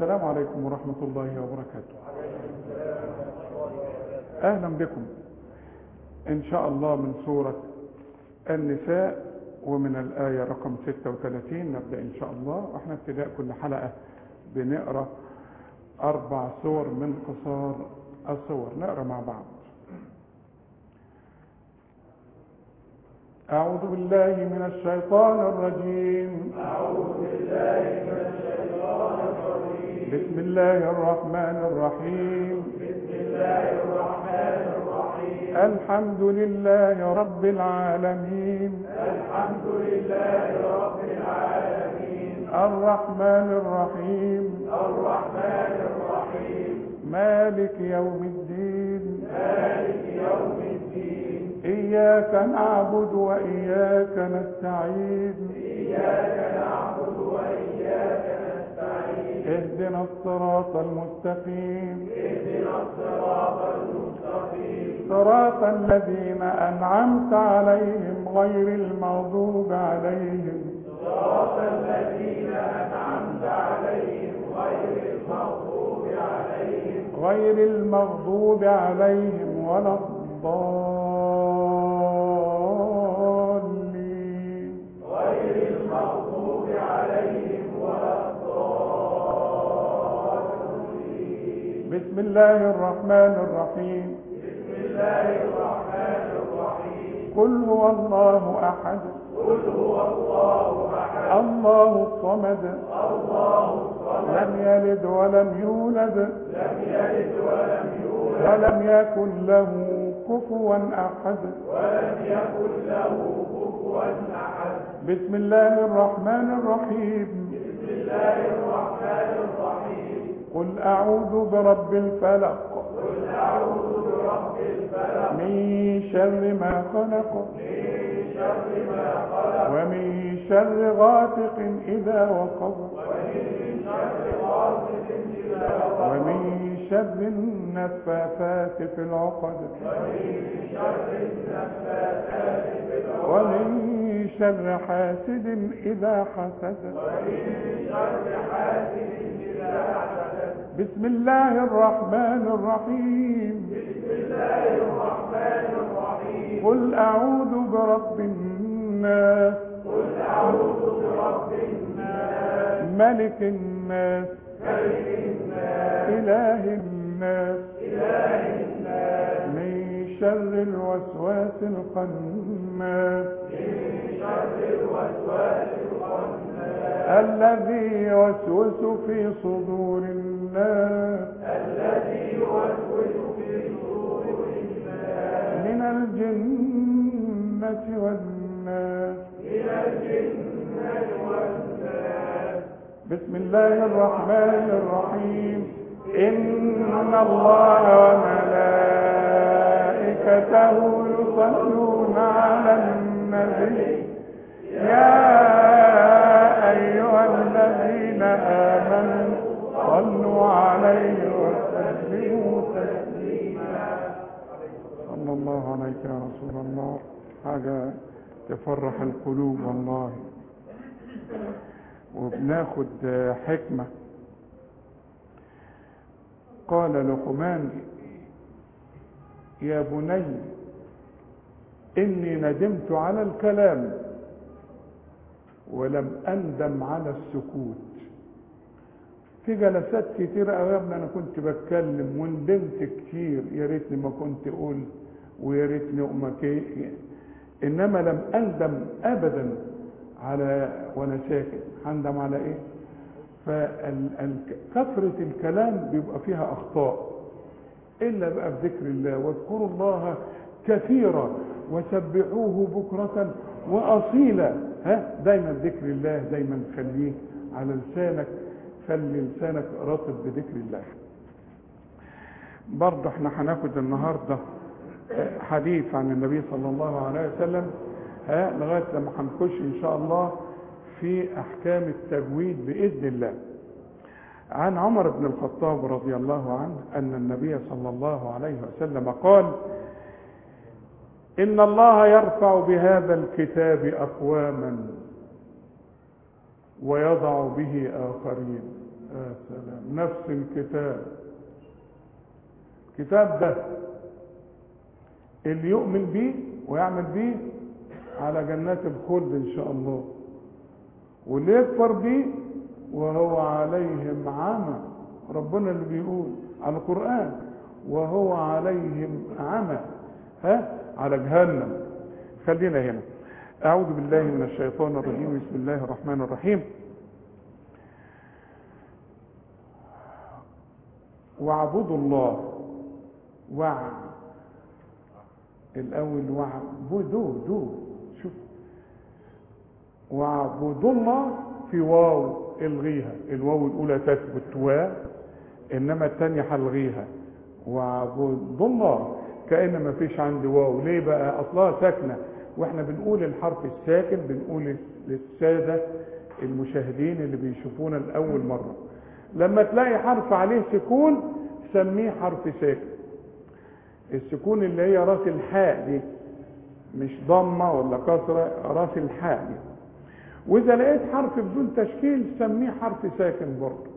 السلام عليكم ورحمة الله وبركاته أهلا بكم إن شاء الله من سورة النساء ومن الآية رقم 36 نبدأ إن شاء الله وإحنا ابتداء كل حلقة بنقرأ أربع سور من قصار الصور نقرأ مع بعض أعوذ بالله من الشيطان الرجيم أعوذ بالله من الشيطان الرجيم بسم الله الرحمن الرحيم بسم الله الرحمن الرحيم الحمد لله رب العالمين الحمد لله رب العالمين الرحمن الرحيم الرحمن الرحيم مالك يوم الدين مالك يوم الدين إياك نعبد وإياك نستعين إياك نعبد وإياك نستعين اهدنا الصراط المستقيم اهدنا الصراط المستقيم صراط الذين أنعمت عليهم غير المغضوب عليهم صراط الذين أنعمت عليهم غير المغضوب عليهم غير المغضوب عليهم ولا الضالين غير المغضوب عليهم ولا الضالين بسم الله الرحمن الرحيم بسم الله الرحمن الرحيم قل هو الله أحد قل هو الله احد الله الصمد الله الصمد لم يلد ولم يولد لم يلد ولم يولد ولم يكن له كفوا أحد ولم يكن له كفوا احد بسم الله الرحمن الرحيم بسم الله الرحمن الرحيم قل أعوذ برب الفلق قل اعوذ برب الفلق من شر ما خلق من شر ما خلق ومن شر غاسق إذا وقب ومن شر غاسق اذا وقب ومن شر النفاثات في العقد ومن شر النفاثات في العقد ومن شر حاسد إذا حسد ومن شر حاسد اذا حسد بسم الله الرحمن الرحيم بسم الله الرحمن الرحيم قل أعوذ برب الناس قل اعوذ برب الناس ملك الناس ملك الناس إله الناس اله الناس من شر الوسواس الخناس من شر الوسواس الخناس الذي يوسوس في صدور الناس الذي يوسوس في صدور الناس من الجنة والناس من الجنة والناس بسم الله الرحمن الرحيم إن الله وملائكته يصلون على النبي يا أيها الذين آمنوا صلوا عليه وسلموا تسليما صلى الله عليك يا رسول الله حاجة تفرح القلوب والله وبناخد حكمة قال لقمان يا بني إني ندمت على الكلام ولم أندم على السكوت في جلسات كتير قوي يا ابني انا كنت بتكلم وندمت كتير يا ريتني ما كنت اقول ويا ريتني امك إيه. انما لم اندم ابدا على وانا ساكت هندم على ايه فكثرة الكلام بيبقى فيها اخطاء الا بقى بذكر الله واذكروا الله كثيرا وسبحوه بكرة واصيلا ها دايما ذكر الله دايما خليه على لسانك خلي لسانك رطب بذكر الله برضه احنا هناخد النهارده حديث عن النبي صلى الله عليه وسلم ها لغايه لما هنخش ان شاء الله في احكام التجويد باذن الله عن عمر بن الخطاب رضي الله عنه ان النبي صلى الله عليه وسلم قال ان الله يرفع بهذا الكتاب اقواما ويضع به اخرين يا سلام نفس الكتاب الكتاب ده اللي يؤمن بيه ويعمل بيه على جنات الخلد ان شاء الله واللي يكفر بيه وهو عليهم عمى ربنا اللي بيقول على القرآن وهو عليهم عمى ها على جهنم خلينا هنا أعوذ بالله من الشيطان الرجيم بسم الله الرحمن الرحيم واعبدوا الله وع الأول واعبدوا دو شوف واعبدوا الله في واو الغيها الواو الأولى تثبت و إنما الثانية هلغيها واعبدوا الله كأن ما فيش عندي واو ليه بقى أصلها ساكنة واحنا بنقول الحرف الساكن بنقول للسادة المشاهدين اللي بيشوفونا لأول مرة لما تلاقي حرف عليه سكون سميه حرف ساكن السكون اللي هي راس الحاء دي مش ضمة ولا كسرة راس الحاء دي واذا لقيت حرف بدون تشكيل سميه حرف ساكن برضه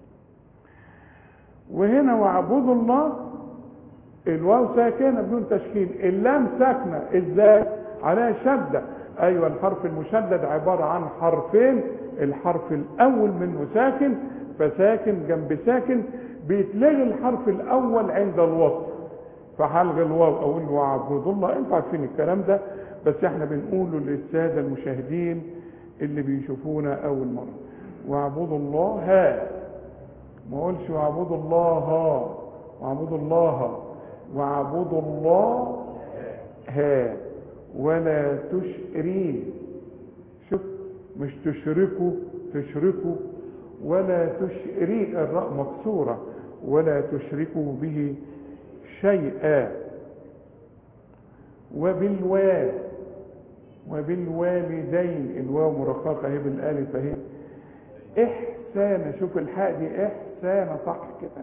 وهنا واعبدوا الله الواو ساكنه بدون تشكيل اللام ساكنه ازاي عليها شده ايوه الحرف المشدد عباره عن حرفين الحرف الاول منه ساكن فساكن جنب ساكن بيتلغي الحرف الاول عند الوصل فهلغي الواو اقول واعبدوا الله انتوا عارفين الكلام ده بس احنا بنقوله للساده المشاهدين اللي بيشوفونا اول مره واعبدوا الله ها ما اقولش واعبدوا الله واعبدوا الله واعبدوا الله ها ولا تشري شوف مش تشركوا تشركوا ولا تشري الراء مكسوره ولا تشركوا به شيئا وبالوا وبالوالدين الواو مرققه اهي بالالف اهي احسانا شوف الحاء دي احسانا صح كده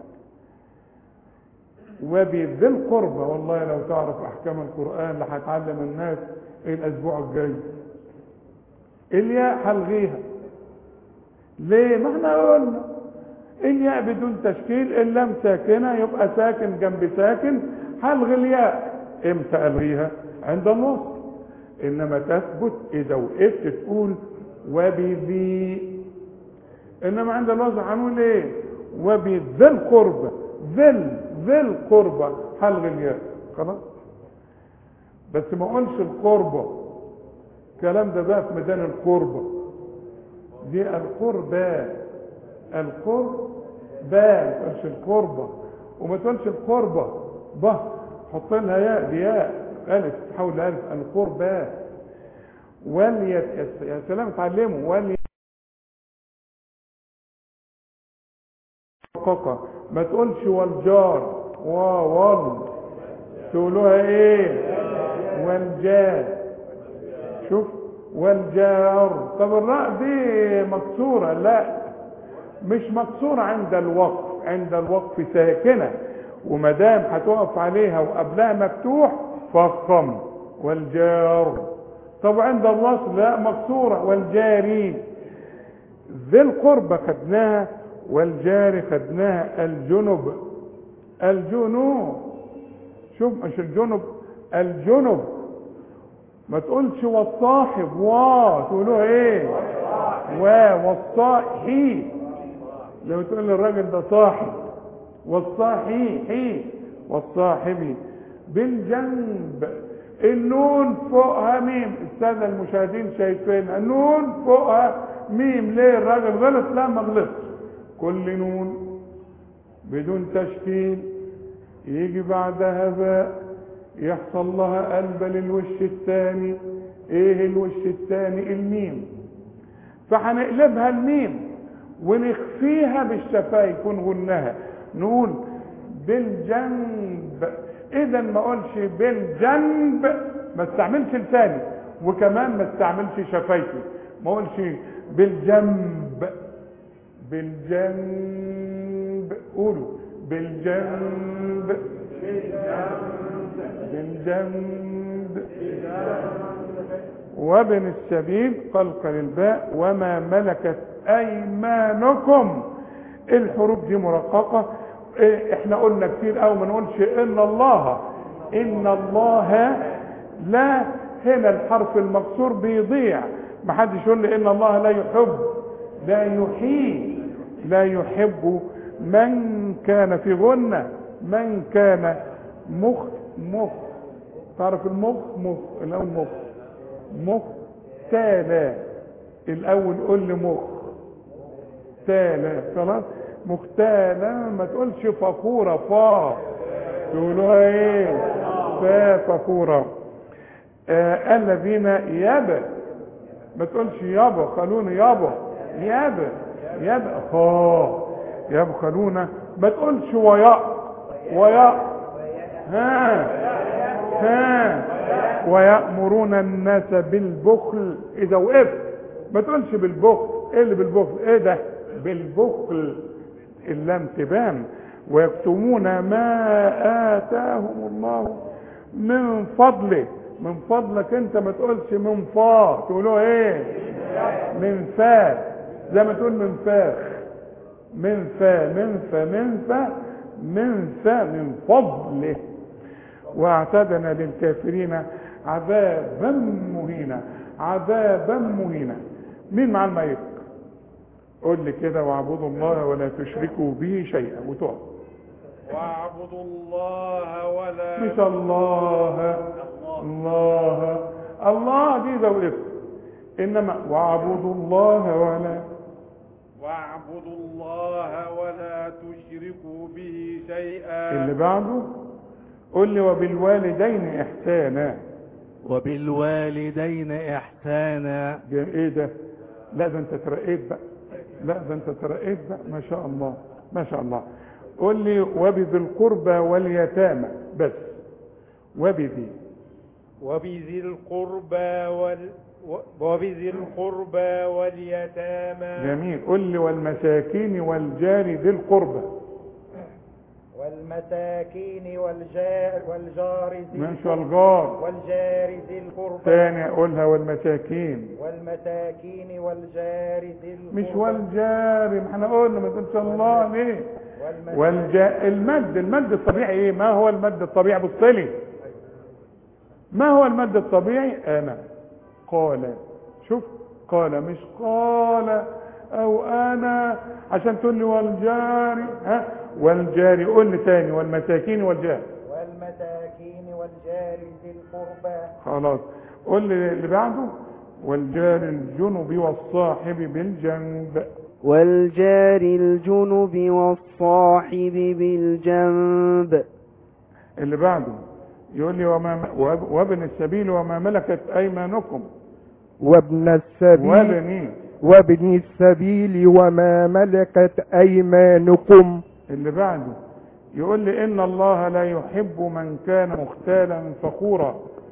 وبذي القربى والله لو تعرف احكام القران اللي هتعلم الناس ايه الاسبوع الجاي الياء هلغيها ليه ما احنا قلنا الياء بدون تشكيل اللام ساكنه يبقى ساكن جنب ساكن هلغي الياء امتى الغيها عند الوصل انما تثبت اذا وقفت تقول وبذي انما عند الوصل هنقول ايه وبذي القربى ذل ذي القربى هلغي الياء خلاص بس ما اقولش القربة الكلام ده بقى في ميدان القربة دي القربى القربى ما تقولش القربة وما تقولش القربة به حط لها ياء دي ياء الف تحول لالف القربى واليت يا سلام اتعلموا واليت ما تقولش والجار ووال تقولوها ايه والجار شوف والجار طب الراء دي مكسورة لا مش مكسورة عند الوقف عند الوقف ساكنة وما دام هتقف عليها وقبلها مفتوح فخم والجار طب عند الوصل لا مكسورة والجاري ذي القربة خدناها والجار خدناها الجنب الجنوب شوف مش الجنب الجنب ما تقولش والصاحب وا تقولوها ايه وا والصاحي لو تقول للراجل ده صاحب والصاحي حي والصاحبي بالجنب النون فوقها ميم الساده المشاهدين شايفين النون فوقها ميم ليه الراجل غلط لا ما غلطش كل نون بدون تشكيل يجي بعدها باء يحصل لها قلب للوش الثاني ايه الوش الثاني الميم فهنقلبها الميم ونخفيها بالشفايف ونغنها نقول بالجنب اذا ما اقولش بالجنب ما استعملش لساني وكمان ما استعملش شفايفي ما اقولش بالجنب بالجنب قولوا بالجنب بالجنب وابن السبيل قلقل الباء وما ملكت ايمانكم الحروف دي مرققة إيه، احنا قلنا كتير قوي ما نقولش ان الله ان الله لا هنا الحرف المكسور بيضيع ما حدش يقول لي ان الله لا يحب لا يحيي لا يحب من كان في غنة من كان مخ مخ تعرف المخ مخ الاول مخ مخ تالا الاول قول لي مخ تالا خلاص مختالة ما تقولش فخورة فا تقولوها ايه فا فخورة آه الذين يابا ما تقولش يابا خلونا يابا يابا يابا خا يبخلون ما تقولش ويا ويا ها ها ويأمرون الناس بالبخل إذا وقفت ما تقولش بالبخل إيه اللي بالبخل إيه ده بالبخل اللام تبان ويكتمون ما آتاهم الله من فضله من فضلك انت ما تقولش من فا تقولوا ايه من فا زي ما تقول من فاخ من فا من فا من فا من فا من فضله واعتدنا للكافرين عذابا مهينا عذابا مهينا مين مع الميت قول لي كده واعبدوا الله ولا تشركوا به شيئا وتقعد واعبدوا الله ولا مش الله الله الله دي ذو اسم انما واعبدوا الله ولا واعبدوا الله ولا تشركوا به شيئا اللي بعده قول لي وبالوالدين احسانا وبالوالدين إحسانا جا- ايه ده لا ده انت ترقيت بقى لا ده انت ترقيت بقى ما شاء الله ما شاء الله قول لي وبذي القربى واليتامى بس وبذي وبذي القربى وال و- وبذي القربى واليتامى جميل قول لي والمساكين والجار ذي القربى والمساكين والجار والجار ذي ماشي الجار والجار ذي القربى تاني اقولها والمساكين والمساكين والجار ذي القربى مش والجار ما احنا قلنا ما تقولش الله ليه والمساكين والجا المد المد الطبيعي ايه ما هو المد الطبيعي بص لي ما هو المد الطبيعي انا قال شوف قال مش قال او انا عشان تقول لي والجار ها والجار قول لي تاني والمساكين والجار والمساكين والجار ذي القربى خلاص قول لي اللي بعده والجار الجنب والصاحب بالجنب والجار الجنب والصاحب بالجنب اللي بعده يقول لي وما واب- وابن السبيل وما ملكت ايمانكم وابن السبيل وابني وابن السبيل وما ملكت أيمانكم اللي بعده يقول لي ان الله لا يحب من كان مختالا فخورا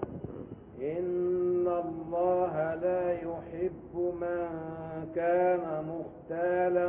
إن الله لا يحب من كان مختالا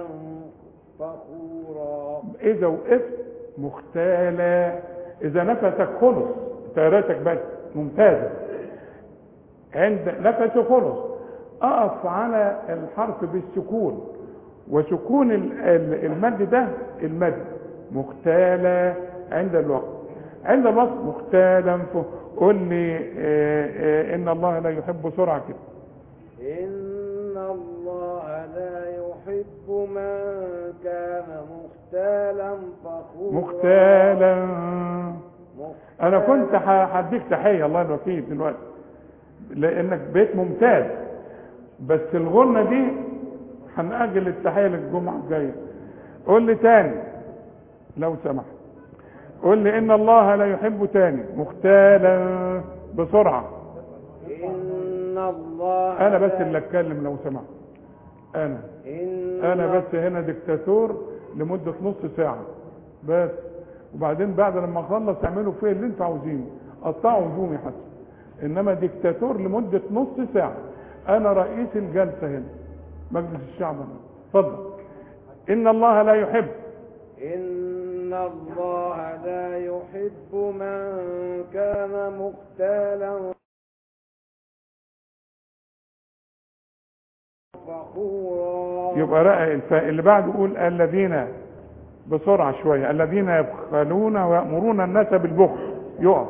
فخورا اذا وقفت مختالا اذا نفسك خلص تارتك بس ممتازه عند نفسه خلص اقف على الحرف بالسكون وسكون ال- ال- المد ده المد مختالا عند الوقت عند الوقت مختالا ف- قل لي آه، آه، ان الله لا يحب سرعه كده إن الله لا يحب من كان مختالا فخورا مختالا مختالا انا كنت ه- هديك تحيه الله الوكيل دلوقتي لانك بقيت ممتاز بس الغنه دي هنأجل التحيه للجمعه الجايه قول لي تاني لو سمحت قول لي ان الله لا يحب تاني مختالا بسرعه إن الله انا بس لا- اللي اتكلم لو سمحت انا إن انا بس هنا دكتاتور لمده نص ساعه بس وبعدين بعد لما اخلص اعملوا فيه اللي انتوا عاوزينه قطعوا هدومي حتى انما دكتاتور لمده نص ساعه انا رئيس الجلسه هنا مجلس الشعب هنا اتفضل ان الله لا يحب إن الله لا يحب من كان مختالا فخورا يبقى رأى الفاء اللي بعده يقول الذين بسرعة شوية الذين يبخلون ويأمرون الناس بالبخل يقف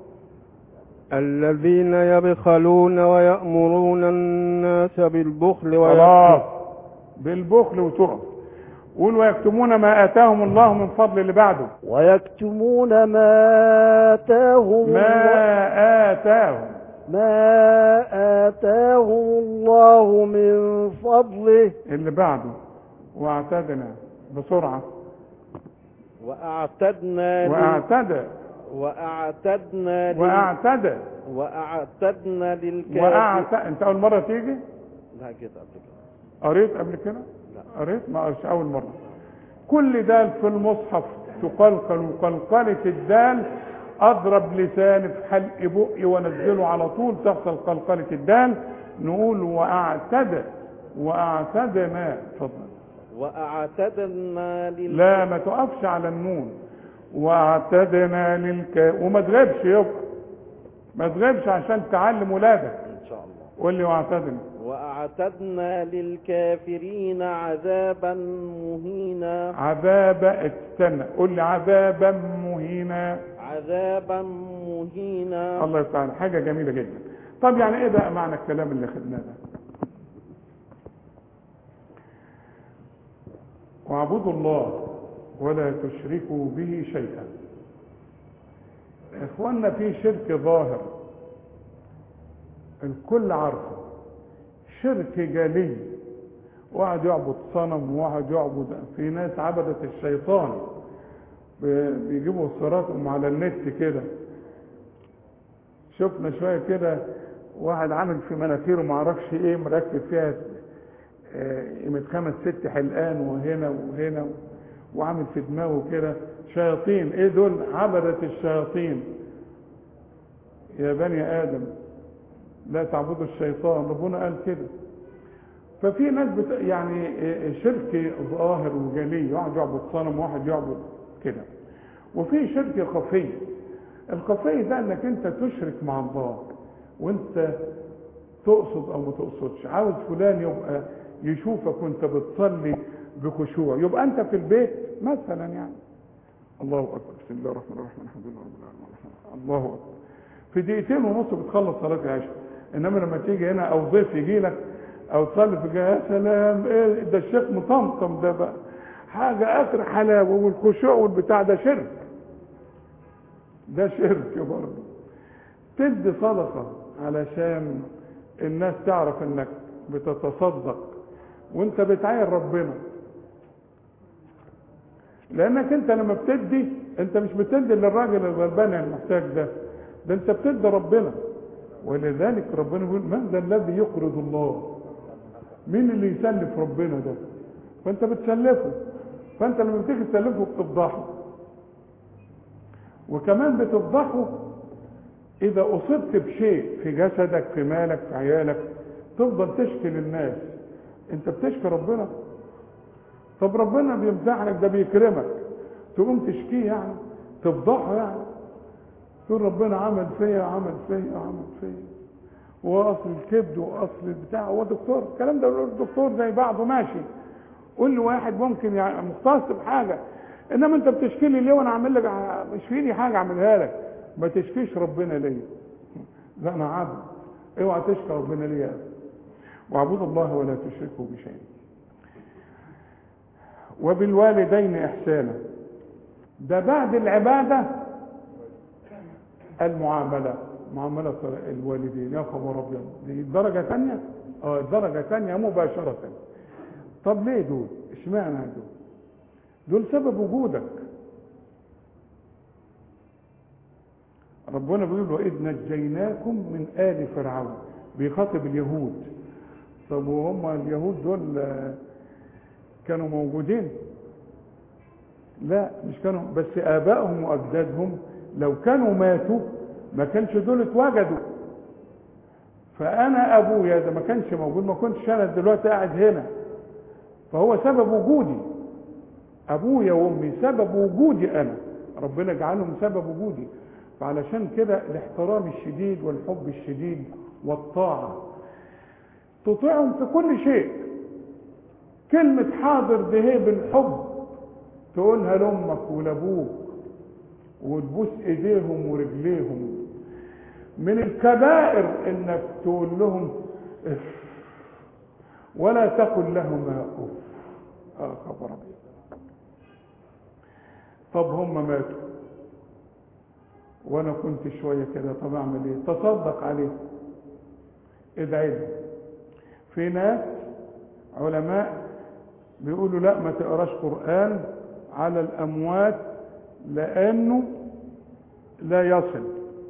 الذين يبخلون ويأمرون الناس بالبخل خلاص بالبخل وتقف قول ويكتمون ما آتاهم الله من فضل اللي بعده ويكتمون ما آتاهم ما آتاهم ما آتاهم الله من فضله اللي بعده واعتدنا بسرعة وأعتدنا لل- واعتدى وأعتدنا لل- واعتدى وأعتدنا للكافرين واعت انت اول مرة تيجي لا كده قبل كده قريت قبل كده قريت ما قريتش اول مرة كل دال في المصحف تقلقل وقلقلة الدال اضرب لساني في حلق بقي وانزله على طول تحصل قلقلة الدال نقول واعتدى واعتدنا اتفضل وأعتدنا لل... لا ما تقفش على النون واعتدنا للك وما تغيبش يبقى ما تغيبش عشان تعلم ولادك إن شاء الله قول لي واعتدنا وأعتدنا للكافرين عذابا مهينا عذاب استنى قول لي عذابا مهينا عذابا مهينا الله يفتح عليك. حاجه جميله جدا طب يعني ايه بقى معنى الكلام اللي خدناه ده واعبدوا الله ولا تشركوا به شيئا اخواننا في شرك ظاهر الكل عارفه شرك جلي واحد يعبد صنم وواحد يعبد في ناس عبدت الشيطان ب- بيجيبوا صوراتهم على النت كده شفنا شويه كده واحد عامل في مناخيره ما اعرفش ايه مركب فيها آه، قيمه خمس ست حلقان وهنا وهنا وعامل في دماغه كده شياطين ايه دول عبدت الشياطين يا بني ادم لا تعبدوا الشيطان ربنا قال كده ففي ناس بت... يعني آه، شرك ظاهر وجلي واحد يعبد صنم وواحد يعبد كده وفي شرك خفي الخفي ده انك انت تشرك مع الله وانت تقصد او ما تقصدش عاوز فلان يبقى يشوفك وانت بتصلي بخشوع يبقى انت في البيت مثلا يعني الله اكبر بسم الله الرحمن الرحيم الحمد لله رب العالمين الرحمن. الله اكبر في دقيقتين ونص بتخلص صلاه العشاء انما لما تيجي هنا او ضيف يجي لك او تصلي في الجامع، يا سلام ايه ده الشيخ مطمطم ده بقى حاجه اخر حلاوه والخشوع والبتاع ده شرك ده شرك برضه تدي صدقه علشان الناس تعرف انك بتتصدق وانت بتعاين ربنا لانك انت لما بتدي انت مش بتدي للراجل الغلبان المحتاج ده ده انت بتدي ربنا ولذلك ربنا يقول من ذا الذي يقرض الله مين اللي يسلف ربنا ده فانت بتسلفه فانت لما بتيجي تسلفه بتفضحه وكمان بتفضحه اذا اصبت بشيء في جسدك في مالك في عيالك تفضل تشكي للناس انت بتشكي ربنا طب ربنا بيمدحك ده بيكرمك تقوم تشكيه يعني تفضحه يعني تقول ربنا عمل فيا عمل فيا عمل فيا واصل الكبد واصل البتاع هو دكتور الكلام ده الدكتور زي بعضه ماشي قول له واحد ممكن يعني مختص بحاجه انما انت بتشكي لي ليه وانا عامل لك مش في ايدي حاجه اعملها لك ما تشكيش ربنا ليه لا انا عبد اوعى تشكي ربنا ليه واعبدوا الله ولا تشركوا بشيء وبالوالدين احسانا ده بعد العباده المعامله معامله الوالدين يا خبر ابيض دي درجه ثانيه اه درجه ثانيه مباشره طب ليه دول اشمعنى دول دول سبب وجودك ربنا بيقول واذ نجيناكم من ال فرعون بيخاطب اليهود طب وهم اليهود دول آه، كانوا موجودين لا مش كانوا بس ابائهم واجدادهم لو كانوا ماتوا ما كانش دول اتوجدوا فانا ابويا ده ما كانش موجود ما كنتش انا دلوقتي قاعد هنا فهو سبب وجودي ابويا وامي سبب وجودي انا ربنا جعلهم سبب وجودي فعلشان كده الاحترام الشديد والحب الشديد والطاعه تطيعهم في كل شيء كلمة حاضر دي هي بالحب تقولها لأمك ولأبوك وتبوس إيديهم ورجليهم من الكبائر إنك تقول لهم اف ولا تقل لهما اف اه خبر أبيض. طب هم ماتوا وانا كنت شويه كده طب اعمل ايه تصدق عليهم ادعي لهم في ناس علماء بيقولوا لا ما تقراش قران على الاموات لانه لا يصل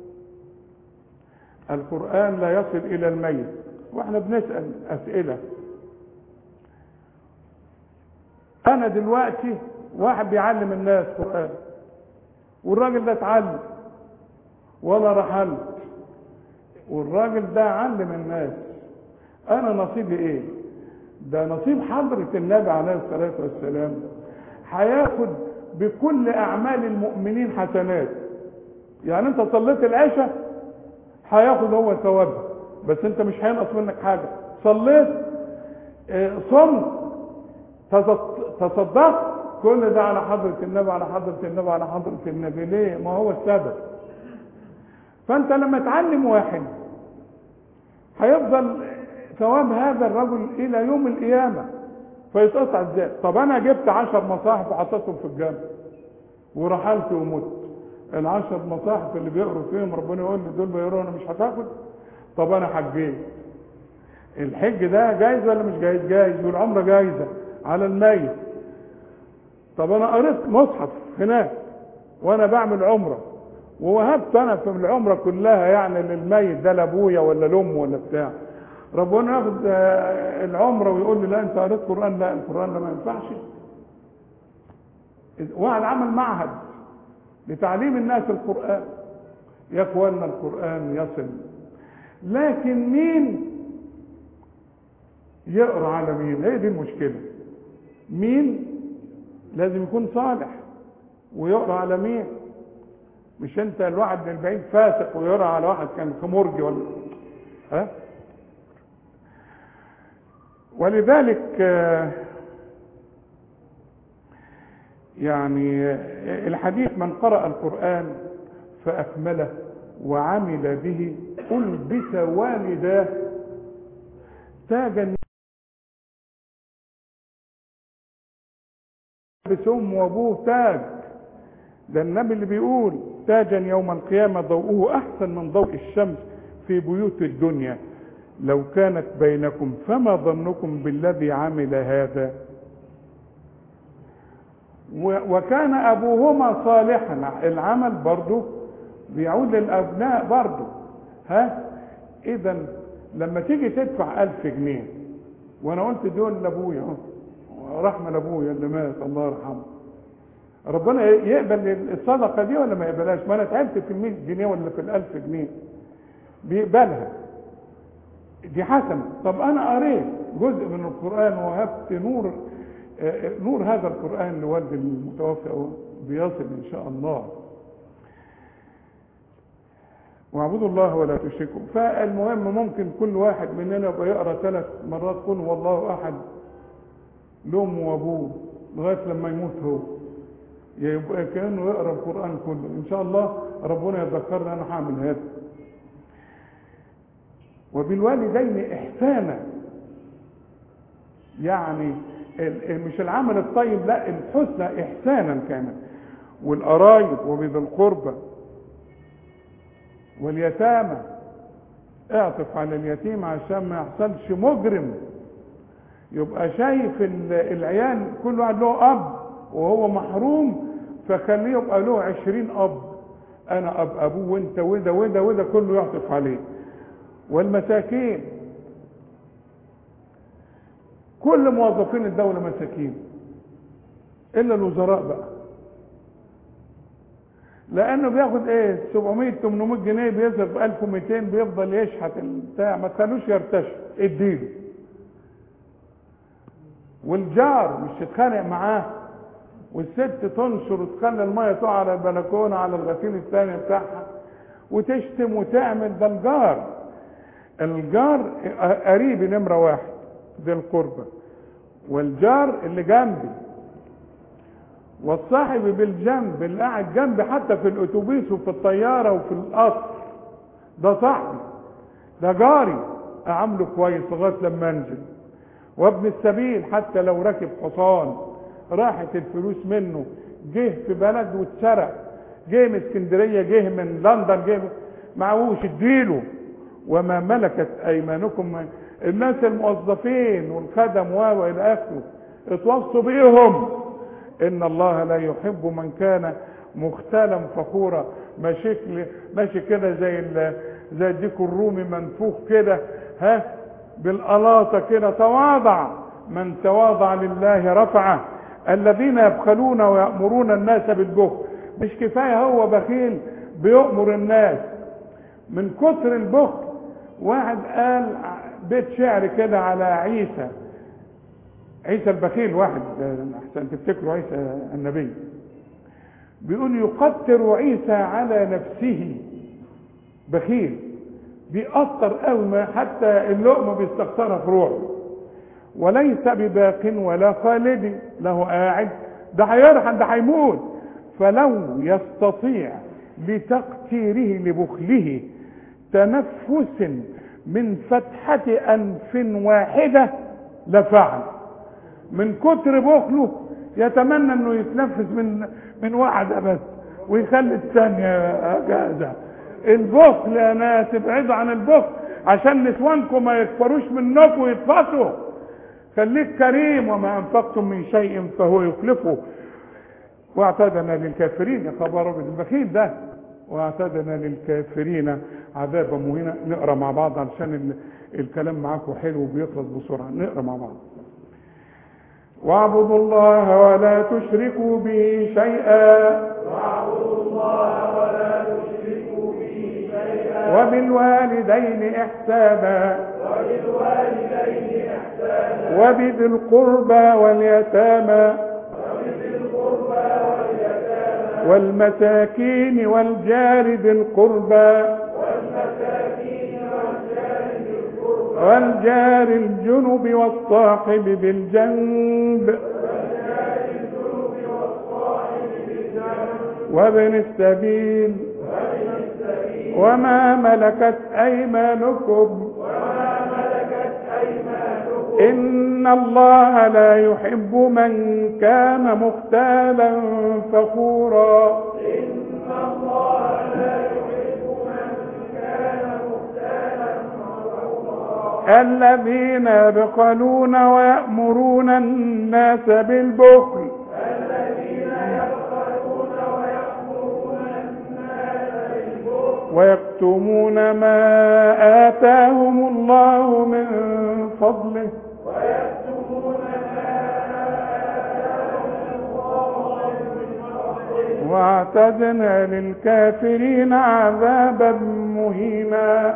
القران لا يصل الى الميت واحنا بنسال اسئله انا دلوقتي واحد بيعلم الناس قران والراجل ده اتعلم وانا رحلت والراجل ده علم الناس انا نصيبي ايه ده نصيب حضرة النبي عليه الصلاة والسلام هياخد بكل اعمال المؤمنين حسنات يعني انت صليت العشاء هياخد هو ثوابها بس انت مش هينقص منك حاجة صليت اه، صمت تصد- تصدقت كل ده على حضرة النبي على حضرة النبي على حضرة النبي ليه ما هو السبب فانت لما تعلم واحد هيفضل ثواب هذا الرجل الى يوم القيامة فيتقطع ازاي طب انا جبت عشر مصاحف وحطيتهم في الجامع ورحلت ومت العشر مصاحف اللي بيقروا فيهم ربنا يقول لي دول بيقروا انا مش هتاخد طب انا حجيت الحج ده جايز ولا مش جايز جايز والعمره جايزه على الميت طب انا قريت مصحف هناك وانا بعمل عمره ووهبت انا في العمره كلها يعني للميت ده لابويا ولا لامه ولا بتاع ربنا ياخد آه، العمره ويقول لي لا انت قريت قران لا القران ده ما ينفعش واحد عمل معهد لتعليم الناس القران يا اخوانا القران يصل لكن مين يقرا على مين هي دي المشكله مين لازم يكون صالح ويقرا على مين مش انت الواحد من البعيد فاسق ويقرا على واحد كان خمرجي ولا ها ولذلك آه، يعني آه، الحديث من قرأ القرآن فأكمله وعمل به ألبس والداه تاجا يلبس أمه وأبوه تاج ده النبي اللي بيقول تاجا يوم القيامة ضوءه أحسن من ضوء الشمس في بيوت الدنيا لو كانت بينكم فما ظنكم بالذي عمل هذا و- وكان أبوهما صالحا العمل برضه بيعود للأبناء برضه ها إذا لما تيجي تدفع ألف جنيه وأنا قلت دول لأبويا أهو رحمة لأبويا اللي مات الله يرحمه ربنا يقبل الصدقه دي ولا ما يقبلهاش ما انا تعبت في ال 100 جنيه ولا في ال 1000 جنيه بيقبلها دي حسنه طب انا قريت جزء من القران وهبت نور آه، نور هذا القران لوالد المتوفى أهو بيصل ان شاء الله واعبدوا الله ولا تشركوا فالمهم ممكن كل واحد مننا يبقى يقرا ثلاث مرات قل هو الله احد لامه وابوه لغايه لما يموت هو يبقى كانه يقرا القران كله ان شاء الله ربنا يذكرنا انا هعمل هذا وبالوالدين احسانا يعني ال- ال- مش العمل الطيب لا الحسنى احسانا كمان والقرايب وبذي القربى واليتامى اعطف على اليتيم عشان ما يحصلش مجرم يبقى شايف ال- العيال كل واحد له اب وهو محروم فخليه يبقى له عشرين اب انا اب ابوه وانت وده وده وده كله يعطف عليه والمساكين كل موظفين الدولة مساكين الا الوزراء بقى لانه بياخد ايه 700 800 جنيه بيصرف 1200 بيفضل يشحت البتاع ما تخلوش يرتشي اديله والجار مش تتخانق معاه والست تنشر وتخلي الميه تقع على البلكونه على الغسيل الثاني بتاعها وتشتم وتعمل ده الجار الجار قريب نمره واحد ذي القربى والجار اللي جنبي والصاحب بالجنب اللي قاعد جنبي حتى في الاتوبيس وفي الطياره وفي القطر ده صاحبي ده جاري اعامله كويس لغايه لما انزل وابن السبيل حتى لو راكب حصان راحت الفلوس منه جه في بلد واتسرق جه من اسكندريه جه من لندن جه معهوش اديله وما ملكت ايمانكم الناس الموظفين والخدم و الى اخره اتوصوا بيهم ان الله لا يحب من كان مختالا فخورا ماشي ماشي كده زي ال- زي الديك الرومي منفوخ كده ها بالقلاطه كده تواضع من تواضع لله رفعه الذين يبخلون ويأمرون الناس بالبخل مش كفايه هو بخيل بيؤمر الناس من كتر البخل واحد قال بيت شعر كده على عيسى عيسى البخيل واحد احسن تفتكروا عيسى النبي بيقول يقتر عيسى على نفسه بخيل بيقطر قوي ما حتى اللقمه بيستخسرها في روحه وليس بباق ولا خالد له قاعد ده هيرحل ده هيموت فلو يستطيع لتقتيره لبخله تنفس من فتحة أنف واحدة لفعل من كتر بخله يتمنى انه يتنفس من من واحدة بس ويخلي الثانية جاهزة البخل يا ناس ابعدوا عن البخل عشان نسوانكم ما يكفروش منكم ويتفصوا خليك كريم وما انفقتم من شيء فهو يخلفه واعتدنا للكافرين يا خبر أبيض البخيل ده واعتدنا للكافرين عذابا مهينا نقرا مع بعض علشان ال- الكلام معاكم حلو وبيخلص بسرعه نقرا مع بعض واعبدوا الله ولا تشركوا به شيئا وبالوالدين إحسانا وبذي القربى واليتامى والمساكين والجار ذي القربى والجار الجنب والصاحب بالجنب وابن السبيل وما ملكت أيمانكم إن الله لا يحب من كان مختالا فخورا الذين يبخلون ويأمرون الناس بالبخل ويكتمون ما آتاهم الله من فضله واعتدنا للكافرين عذابا مهينا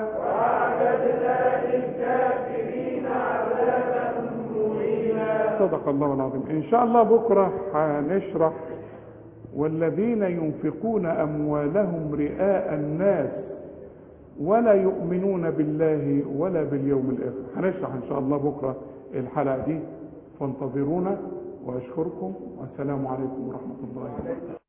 صدق الله العظيم ان شاء الله بكره هنشرح والذين ينفقون اموالهم رئاء الناس ولا يؤمنون بالله ولا باليوم الاخر هنشرح ان شاء الله بكره الحلقه دي فانتظرونا واشكركم والسلام عليكم ورحمه الله وبركاته